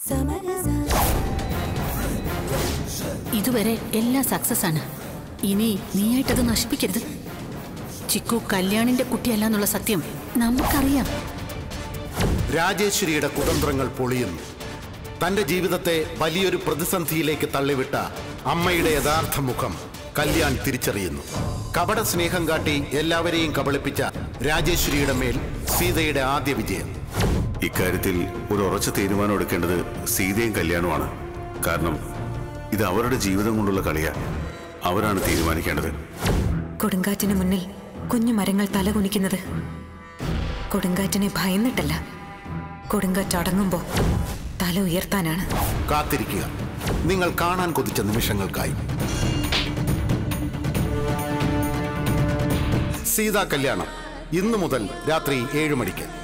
ഇതുവരെ എല്ലാം സക്സസ് ആണ് ഇനി നീയായിട്ടത് നശിപ്പിക്കരുത് ചിക്കു കല്യാണിന്റെ കുട്ടിയല്ല എന്നുള്ള സത്യം നമുക്കറിയാം രാജേശ്വരിയുടെ കുതന്ത്രങ്ങൾ പൊളിയുന്നു തന്റെ ജീവിതത്തെ വലിയൊരു പ്രതിസന്ധിയിലേക്ക് തള്ളിവിട്ട അമ്മയുടെ യഥാർത്ഥ മുഖം കല്യാൺ തിരിച്ചറിയുന്നു കപട സ്നേഹം കാട്ടി എല്ലാവരെയും കബളിപ്പിച്ച രാജേശ്വരിയുടെ മേൽ സീതയുടെ ആദ്യ വിജയം ഇക്കാര്യത്തിൽ ഒരു ഉറച്ച തീരുമാനം എടുക്കേണ്ടത് സീതയും കല്യാണവുമാണ് കാരണം ഇത് അവരുടെ ജീവിതം കൊണ്ടുള്ള കളിയാ അവരാണ് തീരുമാനിക്കേണ്ടത് കൊടുങ്കാറ്റിന് മുന്നിൽ കുഞ്ഞു മരങ്ങൾ തലകുനിക്കുന്നത് കൊടുങ്കാറ്റിനെ ഭയന്നിട്ടല്ല കൊടുങ്കാറ്റ് അടങ്ങുമ്പോ തല ഉയർത്താനാണ് കാത്തിരിക്കുക നിങ്ങൾ കാണാൻ കൊതിച്ച നിമിഷങ്ങൾക്കായി സീതാ കല്യാണം ഇന്നു മുതൽ രാത്രി ഏഴ് മണിക്ക്